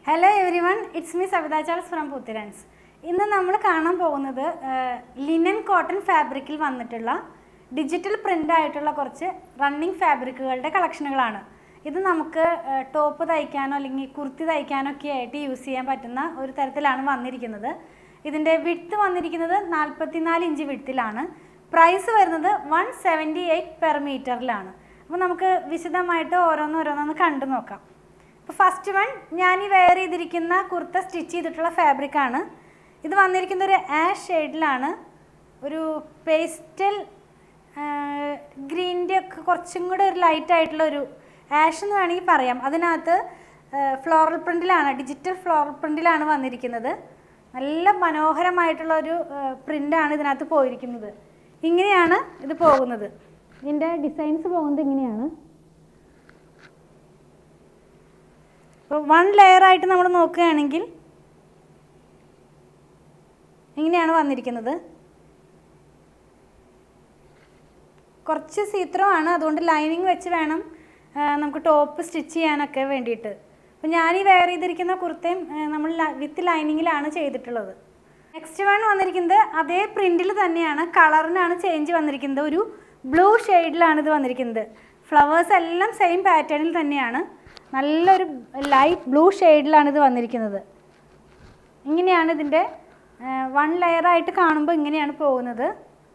hello everyone it's me Savitha Charles from പുത്തിരൻസ് ഇന്ന് നമ്മൾ കാണാൻ പോകുന്നത് ലിനൻ കോട്ടൺ ഫാബ്രിക്കിൽ വന്നിട്ടുള്ള ഡിജിറ്റൽ പ്രിൻ്റ് ആയിട്ടുള്ള കുറച്ച് റണ്ണിങ് ഫാബ്രിക്കുകളുടെ കളക്ഷനുകളാണ് ഇത് നമുക്ക് ടോപ്പ് തയ്ക്കാനോ അല്ലെങ്കിൽ കുർത്തി തയ്ക്കാനോ ഒക്കെ ആയിട്ട് യൂസ് ചെയ്യാൻ പറ്റുന്ന ഒരു തരത്തിലാണ് വന്നിരിക്കുന്നത് ഇതിൻ്റെ വിട്ത്ത് വന്നിരിക്കുന്നത് നാൽപ്പത്തിനാല് ഇഞ്ച് വിട്ത്തിലാണ് പ്രൈസ് വരുന്നത് വൺ സെവൻറ്റി എയ്റ്റ് പെർ മീറ്ററിലാണ് അപ്പോൾ നമുക്ക് വിശദമായിട്ട് ഓരോന്നോരോന്നൊന്ന് കണ്ടു നോക്കാം അപ്പോൾ ഫസ്റ്റ് വൺ ഞാൻ ഈ വെയർ ചെയ്തിരിക്കുന്ന കുർത്ത സ്റ്റിച്ച് ചെയ്തിട്ടുള്ള ഫാബ്രിക്കാണ് ഇത് വന്നിരിക്കുന്ന ഒരു ആഷ് ഷെയ്ഡിലാണ് ഒരു പേസ്റ്റൽ ഗ്രീൻ്റെ ഒക്കെ കുറച്ചും കൂടെ ഒരു ലൈറ്റ് ആയിട്ടുള്ള ഒരു ആഷ് എന്ന് വേണമെങ്കിൽ പറയാം അതിനകത്ത് ഫ്ലോറൽ പ്രിൻറ്റിലാണ് ഡിജിറ്റൽ ഫ്ലോറൽ പ്രിൻറ്റിലാണ് വന്നിരിക്കുന്നത് നല്ല മനോഹരമായിട്ടുള്ള ഒരു പ്രിൻ്റാണ് ഇതിനകത്ത് പോയിരിക്കുന്നത് ഇങ്ങനെയാണ് ഇത് പോകുന്നത് ഇതിൻ്റെ ഡിസൈൻസ് പോകുന്നത് ഇങ്ങനെയാണ് ഇപ്പോൾ വൺ ലെയർ ആയിട്ട് നമ്മൾ നോക്കുകയാണെങ്കിൽ ഇങ്ങനെയാണ് വന്നിരിക്കുന്നത് കുറച്ച് സീത്രോ ആണ് അതുകൊണ്ട് ലൈനിങ് വെച്ച് വേണം ആ, നമുക്ക് ടോപ്പ് സ്റ്റിച്ച് ചെയ്യാനൊക്കെ വേണ്ടിയിട്ട് അപ്പോൾ ഞാൻ ഈ വെയർ ചെയ്തിരിക്കുന്ന കുർത്തയും ആ, നമ്മൾ വിത്ത് ലൈനിങ്ങിലാണ് ചെയ്തിട്ടുള്ളത് നെക്സ്റ്റ് വൺ വന്നിരിക്കുന്നത് അതേ പ്രിൻറ്റിൽ തന്നെയാണ് കളറിനാണ് ചേഞ്ച് വന്നിരിക്കുന്നത് ഒരു ബ്ലൂ ഷെയ്ഡിലാണ് ഇത് വന്നിരിക്കുന്നത് ഫ്ലവേഴ്സ് എല്ലാം സെയിം പാറ്റേണിൽ തന്നെയാണ് നല്ലൊരു ലൈറ്റ് ബ്ലൂ ഷെയ്ഡിലാണ് ഇത് വന്നിരിക്കുന്നത് ഇങ്ങനെയാണ് ഇതിൻ്റെ വൺ ലെയറായിട്ട് കാണുമ്പോൾ ഇങ്ങനെയാണ് പോകുന്നത്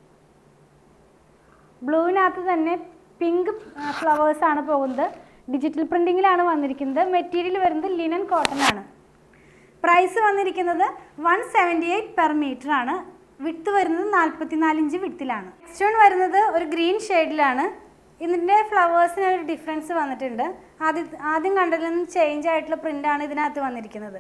ബ്ലൂവിനകത്ത് തന്നെ പിങ്ക് ഫ്ലവേഴ്സ് ആണ് പോകുന്നത് ഡിജിറ്റൽ പ്രിൻറ്റിങ്ങിലാണ് വന്നിരിക്കുന്നത് മെറ്റീരിയൽ വരുന്നത് ലിനൻ കോട്ടൺ ആണ് പ്രൈസ് വന്നിരിക്കുന്നത് one seventy eight per metre ആണ് വിട്ട് വരുന്നത് നാൽപ്പത്തിനാല് ഇഞ്ച് വിട്ടിലാണ് നെക്സ്റ്റ് വൺ വരുന്നത് ഒരു ഗ്രീൻ ഷെയ്ഡിലാണ് ഇതിൻ്റെ ഫ്ലവേഴ്സിന് ഒരു ഡിഫറൻസ് വന്നിട്ടുണ്ട് ആദ്യം ആദ്യം കണ്ടതിൽ നിന്ന് ചേഞ്ച് ആയിട്ടുള്ള പ്രിൻ്റാണ് ഇതിനകത്ത് വന്നിരിക്കുന്നത്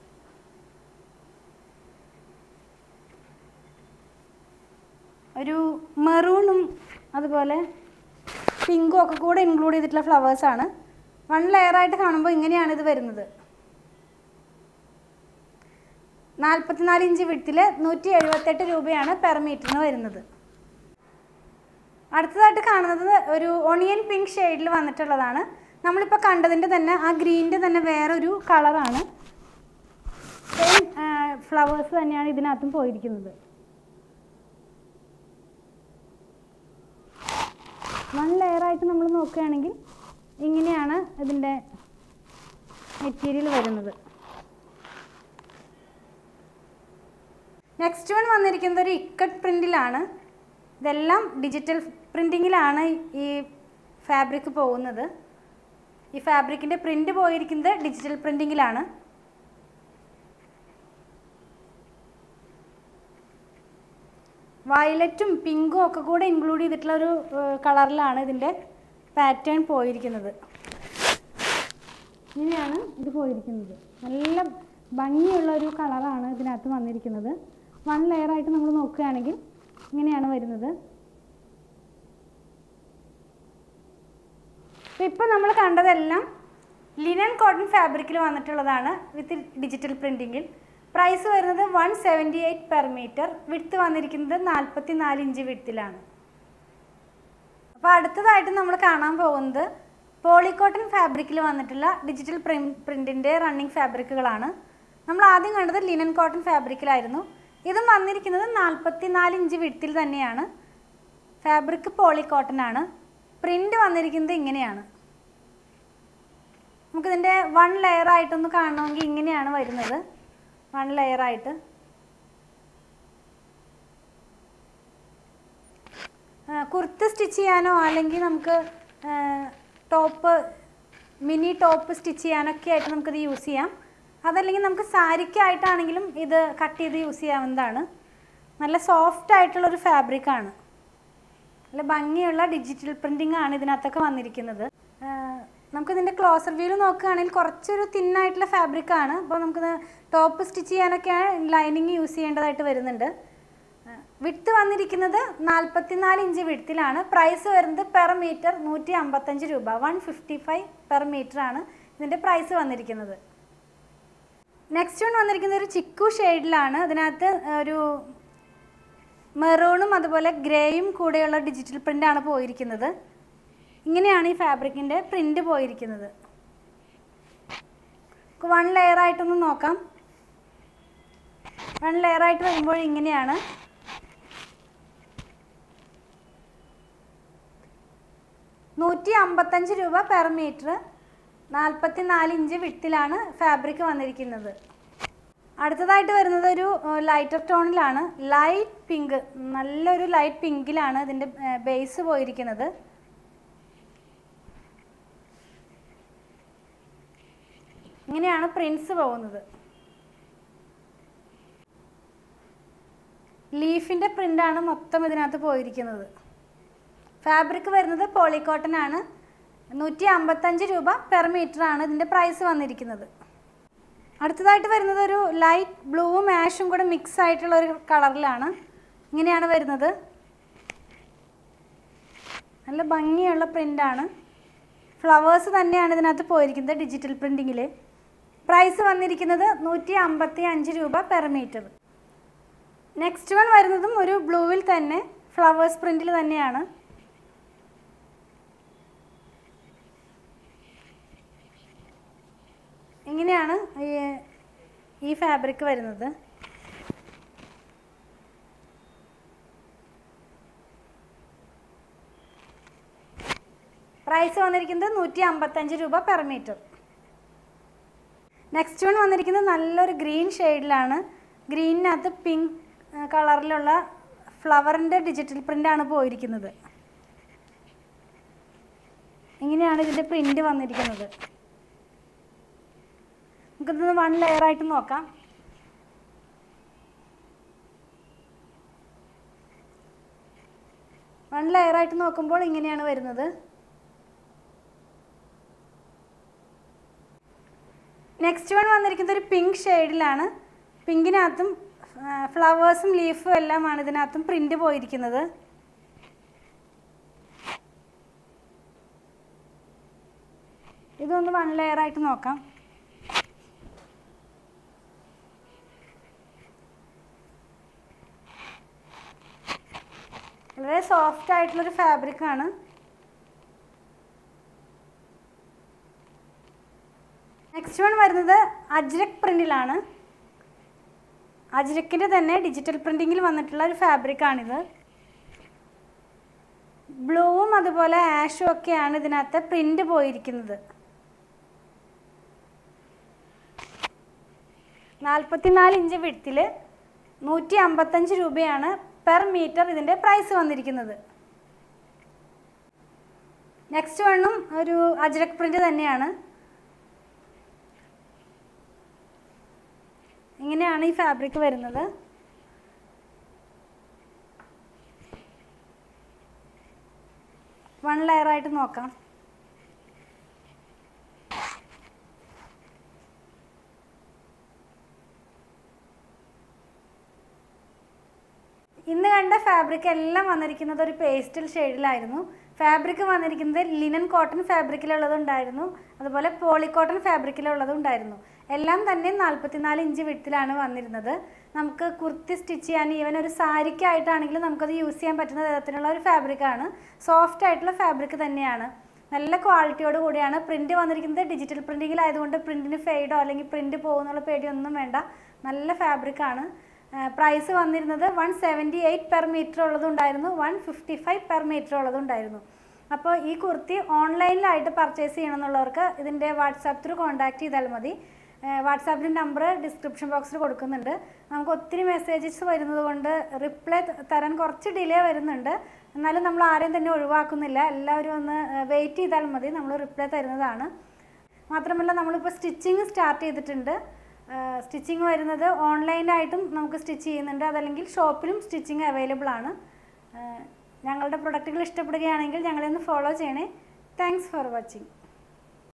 ഒരു മെറൂണും അതുപോലെ പിങ്കും ഒക്കെ കൂടെ ഇൻക്ലൂഡ് ചെയ്തിട്ടുള്ള ഫ്ലവേഴ്സാണ് വൺ ലെയറായിട്ട് കാണുമ്പോൾ ഇങ്ങനെയാണ് ഇത് വരുന്നത് നാൽപ്പത്തിനാല് ഇഞ്ച് വിട്ടിൽ നൂറ്റി എഴുപത്തെട്ട് രൂപയാണ് പെർ മീറ്ററിന് വരുന്നത് അടുത്തതായിട്ട് കാണുന്നത് ഒരു ഒണിയൻ പിങ്ക് ഷെയ്ഡിൽ വന്നിട്ടുള്ളതാണ് നമ്മളിപ്പോൾ കണ്ടതിൻ്റെ തന്നെ ആ ഗ്രീനിൻ്റെ തന്നെ വേറൊരു കളറാണ് സെയിം ഫ്ലവേഴ്സ് തന്നെയാണ് ഇതിനകത്തും പോയിരിക്കുന്നത് വൺ ലെയറായിട്ട് നമ്മൾ നോക്കുകയാണെങ്കിൽ ഇങ്ങനെയാണ് ഇതിൻ്റെ മെറ്റീരിയൽ വരുന്നത് നെക്സ്റ്റ് വൺ വന്നിരിക്കുന്നത് ഒരു ഇക്കട്ട് പ്രിൻറ്റിലാണ് ഇതെല്ലാം ഡിജിറ്റൽ പ്രിൻറ്റിങ്ങിലാണ് ഈ ഫാബ്രിക് പോകുന്നത് ഈ ഫാബ്രിക്കിൻ്റെ പ്രിൻ്റ് പോയിരിക്കുന്നത് ഡിജിറ്റൽ പ്രിൻറ്റിങ്ങിലാണ് വയലറ്റും പിങ്കും ഒക്കെ കൂടെ ഇൻക്ലൂഡ് ചെയ്തിട്ടുള്ള ഒരു കളറിലാണ് ഇതിൻ്റെ പാറ്റേൺ പോയിരിക്കുന്നത് ഇങ്ങനെയാണ് ഇത് പോയിരിക്കുന്നത് നല്ല ഭംഗിയുള്ള ഒരു കളറാണ് ഇതിനകത്ത് വന്നിരിക്കുന്നത് വൺ ലെയറായിട്ട് നമ്മൾ നോക്കുകയാണെങ്കിൽ ഇങ്ങനെയാണ് വരുന്നത് ഇപ്പം നമ്മൾ കണ്ടതെല്ലാം ലിനൻ കോട്ടൺ ഫാബ്രിക്കിൽ വന്നിട്ടുള്ളതാണ് വിത്ത് ഡിജിറ്റൽ പ്രിൻറ്റിങ്ങിൽ പ്രൈസ് വരുന്നത് one seventy eight per metre width വന്നിരിക്കുന്നത് നാൽപ്പത്തി നാല് ഇഞ്ച് വിട്ത്തിലാണ് അപ്പോൾ അടുത്തതായിട്ട് നമ്മൾ കാണാൻ പോകുന്നത് പോളിക്കോട്ടൺ ഫാബ്രിക്കിൽ വന്നിട്ടുള്ള ഡിജിറ്റൽ പ്രിൻ പ്രിൻറ്റിൻ്റെ റണ്ണിങ് ഫാബ്രിക്കുകളാണ് നമ്മൾ ആദ്യം കണ്ടത് ലിനൻ കോട്ടൺ ഫാബ്രിക്കിലായിരുന്നു ഇതും വന്നിരിക്കുന്നത് നാൽപ്പത്തി നാല് ഇഞ്ച് വിട്ത്തിൽ തന്നെയാണ് ഫാബ്രിക് പോളിക്കോട്ടൺ ആണ് പ്രിൻ്റ് വന്നിരിക്കുന്നത് ഇങ്ങനെയാണ് നമുക്കിതിൻ്റെ വൺ ലെയർ ആയിട്ടൊന്ന് കാണണമെങ്കിൽ ഇങ്ങനെയാണ് വരുന്നത് വൺ ലെയർ ആയിട്ട് കുർത്ത് സ്റ്റിച്ച് ചെയ്യാനോ അല്ലെങ്കിൽ നമുക്ക് ടോപ്പ് മിനി ടോപ്പ് സ്റ്റിച്ച് ചെയ്യാനൊക്കെ ആയിട്ട് നമുക്കിത് യൂസ് ചെയ്യാം അതല്ലെങ്കിൽ നമുക്ക് സാരിക്കായിട്ടാണെങ്കിലും ഇത് കട്ട് ചെയ്ത് യൂസ് ചെയ്യാവുന്നതാണ് നല്ല സോഫ്റ്റ് ആയിട്ടുള്ളൊരു ഫാബ്രിക്കാണ് നല്ല ഭംഗിയുള്ള ഡിജിറ്റൽ പ്രിൻറ്റിംഗ് ആണ് ഇതിനകത്തൊക്കെ വന്നിരിക്കുന്നത് നമുക്കിതിൻ്റെ ക്ലോസർ വ്യൂ നോക്കുകയാണെങ്കിൽ കുറച്ചൊരു തിന്നായിട്ടുള്ള ഫാബ്രിക്കാണ് അപ്പോൾ നമുക്കിത് ടോപ്പ് സ്റ്റിച്ച് ചെയ്യാനൊക്കെയാണ് ലൈനിങ് യൂസ് ചെയ്യേണ്ടതായിട്ട് വരുന്നുണ്ട് വിട്ത്ത് വന്നിരിക്കുന്നത് നാൽപ്പത്തിനാല് ഇഞ്ച് വിട്ത്തിലാണ് പ്രൈസ് വരുന്നത് പെർ മീറ്റർ നൂറ്റി അമ്പത്തഞ്ച് രൂപ one fifty five per metre ആണ് ഇതിൻ്റെ പ്രൈസ് വന്നിരിക്കുന്നത് നെക്സ്റ്റ് വൺ വന്നിരിക്കുന്നത് ഒരു ചിക്കു ഷെയ്ഡിലാണ് അതിനകത്ത് ഒരു മെറൂണും അതുപോലെ ഗ്രേയും കൂടെയുള്ള ഡിജിറ്റൽ പ്രിൻ്റാണ് പോയിരിക്കുന്നത് ഇങ്ങനെയാണ് ഈ ഫാബ്രിക്കിൻ്റെ പ്രിൻ്റ് പോയിരിക്കുന്നത് വൺ ലെയർ ആയിട്ടൊന്ന് നോക്കാം വൺ ലെയർ ആയിട്ട് വരുമ്പോൾ ഇങ്ങനെയാണ് നൂറ്റി അമ്പത്തഞ്ച് രൂപ പെർ മീറ്റർ നാൽപ്പത്തി നാല് ഇഞ്ച് വിട്ടിലാണ് ഫാബ്രിക് വന്നിരിക്കുന്നത് അടുത്തതായിട്ട് വരുന്നത് ഒരു ലൈറ്റർ ടോണിലാണ് ലൈറ്റ് പിങ്ക് നല്ലൊരു ലൈറ്റ് പിങ്കിലാണ് ഇതിൻ്റെ ബേസ് പോയിരിക്കുന്നത് ഇങ്ങനെയാണ് പ്രിൻസ് പോകുന്നത് ലീഫിൻ്റെ പ്രിൻ്റാണ് മൊത്തം ഇതിനകത്ത് പോയിരിക്കുന്നത് ഫാബ്രിക് വരുന്നത് പോളിക്കോട്ടൺ ആണ് നൂറ്റി അമ്പത്തഞ്ച് രൂപ പെർ മീറ്റർ ആണ് ഇതിൻ്റെ പ്രൈസ് വന്നിരിക്കുന്നത് അടുത്തതായിട്ട് വരുന്നത് ഒരു ലൈറ്റ് ബ്ലൂവും ആഷും കൂടെ മിക്സ് ആയിട്ടുള്ള ഒരു കളറിലാണ് ഇങ്ങനെയാണ് വരുന്നത് നല്ല ഭംഗിയുള്ള പ്രിൻ്റാണ് ഫ്ലവേഴ്സ് തന്നെയാണ് ഇതിനകത്ത് പോയിരിക്കുന്നത് ഡിജിറ്റൽ പ്രിൻറ്റിങ്ങിൽ പ്രൈസ് വന്നിരിക്കുന്നത് നൂറ്റി അമ്പത്തി അഞ്ച് രൂപ പെർ മീറ്റർ നെക്സ്റ്റ് വൺ വരുന്നതും ഒരു ബ്ലൂവിൽ തന്നെ ഫ്ലവേഴ്സ് പ്രിൻറ്റിൽ തന്നെയാണ് ഇങ്ങനെയാണ് ഈ- ഈ ഫാബ്രിക് വരുന്നത് പ്രൈസ് വന്നിരിക്കുന്നത് നൂറ്റി അമ്പത്തഞ്ച് രൂപ പെർ മീറ്റർ നെക്സ്റ്റ് വൺ വന്നിരിക്കുന്നത് നല്ലൊരു ഗ്രീൻ ഷെയ്ഡിലാണ് ഗ്രീനിനകത്ത് പിങ്ക് കളറിലുള്ള ഫ്ലവറിൻ്റെ ഡിജിറ്റൽ പ്രിൻ്റാണ് പോയിരിക്കുന്നത് ഇങ്ങനെയാണ് ഇതിൻ്റെ പ്രിൻ്റ് വന്നിരിക്കുന്നത് നമുക്കിതൊന്ന് വൺ ലെയർ ആയിട്ട് നോക്കാം വൺ ലെയർ ആയിട്ട് നോക്കുമ്പോൾ ഇങ്ങനെയാണ് വരുന്നത് നെക്സ്റ്റ് വൺ വന്നിരിക്കുന്നത് ഒരു പിങ്ക് ഷെയ്ഡിലാണ് പിങ്കിനകത്തും ഫ്ലവേഴ്സും ലീഫും എല്ലാമാണ് ഇതിനകത്തും പ്രിൻ്റ് പോയിരിക്കുന്നത് ഇതൊന്ന് വൺ ലെയർ ആയിട്ട് നോക്കാം വളരെ സോഫ്റ്റ് ആയിട്ടുള്ളൊരു ഫാബ്രിക് ആണ് നെക്സ്റ്റ് വൺ വരുന്നത് അജ്രക് പ്രിന്റിലാണ് അജ്രക്കിൻ്റെ തന്നെ ഡിജിറ്റൽ പ്രിൻറ്റിങ്ങിൽ വന്നിട്ടുള്ള ഒരു ഫാബ്രിക് ആണിത് ബ്ലൂവും അതുപോലെ ആഷും ഒക്കെയാണ് ഇതിനകത്ത് പ്രിൻ്റ് പോയിരിക്കുന്നത് നാൽപ്പത്തിനാല് ഇഞ്ച് വിട്ടിൽ നൂറ്റി അമ്പത്തഞ്ച് രൂപയാണ് പെർ മീറ്റർ ഇതിൻ്റെ പ്രൈസ് വന്നിരിക്കുന്നത് നെക്സ്റ്റ് വണ്ണും ഒരു അജ്രക് പ്രിൻ്റ് തന്നെയാണ് ഇങ്ങനെയാണ് ഈ ഫാബ്രിക് വരുന്നത് വൺ ലെയർ ആയിട്ട് നോക്കാം ഇന്ന് കണ്ട ഫാബ്രിക് എല്ലാം വന്നിരിക്കുന്നത് ഒരു പേസ്റ്റൽ ഷെയ്ഡിലായിരുന്നു ഫാബ്രിക് വന്നിരിക്കുന്നത് ലിനൻ കോട്ടൺ ഫാബ്രിക്കിലുള്ളതുണ്ടായിരുന്നു അതുപോലെ പോളിക്കോട്ടൺ ഫാബ്രിക്കിലുള്ളതുണ്ടായിരുന്നു എല്ലാം തന്നെ നാൽപ്പത്തിനാല് ഇഞ്ച് വിട്ടിലാണ് വന്നിരുന്നത് നമുക്ക് കുർത്തി സ്റ്റിച്ച് ചെയ്യാൻ ഈവൻ ഒരു സാരിക്കായിട്ടാണെങ്കിലും നമുക്കത് യൂസ് ചെയ്യാൻ പറ്റുന്ന തരത്തിലുള്ള ഒരു ഫാബ്രിക്കാണ് സോഫ്റ്റ് ആയിട്ടുള്ള ഫാബ്രിക് തന്നെയാണ് നല്ല ക്വാളിറ്റിയോട് കൂടിയാണ് പ്രിൻ്റ് വന്നിരിക്കുന്നത് ഡിജിറ്റൽ പ്രിൻറ്റിങ്ങിലായതുകൊണ്ട് പ്രിൻറ്റിന് ഫെയ്ഡോ അല്ലെങ്കിൽ പ്രിൻ്റ് പോകുന്നുള്ള പേടിയൊന്നും വേണ്ട നല്ല ഫാബ്രിക്കാണ് പ്രൈസ് വന്നിരുന്നത് one seventy eight per metre ഉള്ളതുണ്ടായിരുന്നു one fifty five per metre ഉള്ളതുണ്ടായിരുന്നു അപ്പോൾ ഈ കുർത്തി ഓൺലൈനിലായിട്ട് പർച്ചേസ് ചെയ്യണമെന്നുള്ളവർക്ക് ഇതിൻ്റെ വാട്സാപ്പ് ത്രൂ കോൺടാക്ട് ചെയ്താൽ മതി വാട്സാപ്പിൻ്റെ നമ്പർ ഡിസ്ക്രിപ്ഷൻ ബോക്സിൽ കൊടുക്കുന്നുണ്ട് നമുക്ക് ഒത്തിരി മെസ്സേജസ് വരുന്നത് കൊണ്ട് റിപ്ലൈ തരാൻ കുറച്ച് ഡിലേ വരുന്നുണ്ട് എന്നാലും നമ്മൾ ആരെയും തന്നെ ഒഴിവാക്കുന്നില്ല എല്ലാവരും ഒന്ന് വെയിറ്റ് ചെയ്താൽ മതി നമ്മൾ റിപ്ലൈ തരുന്നതാണ് മാത്രമല്ല നമ്മളിപ്പോൾ സ്റ്റിച്ചിങ് സ്റ്റാർട്ട് ചെയ്തിട്ടുണ്ട് സ്റ്റിച്ചിങ് വരുന്നത് ഓൺലൈനായിട്ടും നമുക്ക് സ്റ്റിച്ച് ചെയ്യുന്നുണ്ട് അതല്ലെങ്കിൽ ഷോപ്പിലും സ്റ്റിച്ചിങ് അവൈലബിൾ ആണ് ഞങ്ങളുടെ പ്രൊഡക്റ്റുകൾ ഇഷ്ടപ്പെടുകയാണെങ്കിൽ ഞങ്ങളെ ഒന്ന് ഫോളോ ചെയ്യണേ താങ്ക്സ് ഫോർ വാച്ചിങ്